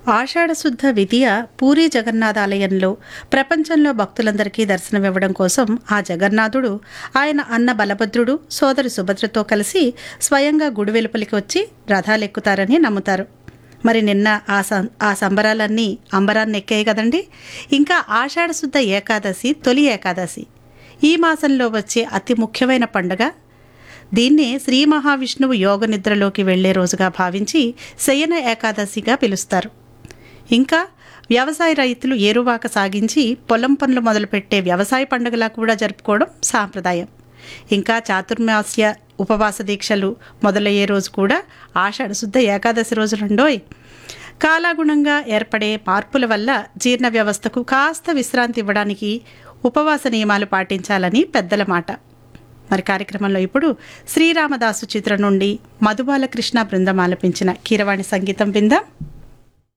ఆషాఢశుద్ధ విధియ పూరి జగన్నాథ ఆలయంలో ప్రపంచంలో భక్తులందరికీ దర్శనమివ్వడం కోసం ఆ జగన్నాథుడు ఆయన అన్న బలభద్రుడు సోదరి సుభద్రతో కలిసి స్వయంగా గుడి వెలుపలికి వచ్చి రథాలెక్కుతారని నమ్ముతారు మరి నిన్న ఆ సం ఆ సంబరాలన్నీ అంబరాన్ని ఎక్కాయి కదండి ఇంకా ఆషాఢశుద్ధ ఏకాదశి తొలి ఏకాదశి ఈ మాసంలో వచ్చే అతి ముఖ్యమైన పండుగ దీన్నే శ్రీ మహావిష్ణువు యోగ నిద్రలోకి వెళ్లే రోజుగా భావించి శయన ఏకాదశిగా పిలుస్తారు ఇంకా వ్యవసాయ రైతులు ఏరువాక సాగించి పొలం పనులు మొదలుపెట్టే వ్యవసాయ పండుగలా కూడా జరుపుకోవడం సాంప్రదాయం ఇంకా చాతుర్మాస్య ఉపవాస దీక్షలు మొదలయ్యే రోజు కూడా ఆషాఢశుద్ధ ఏకాదశి రోజు రెండోయ్ కాలాగుణంగా ఏర్పడే మార్పుల వల్ల జీర్ణ వ్యవస్థకు కాస్త విశ్రాంతి ఇవ్వడానికి ఉపవాస నియమాలు పాటించాలని పెద్దల మాట మరి కార్యక్రమంలో ఇప్పుడు శ్రీరామదాసు చిత్రం నుండి మధుబాలకృష్ణ బృందం ఆలపించిన కీరవాణి సంగీతం విందాం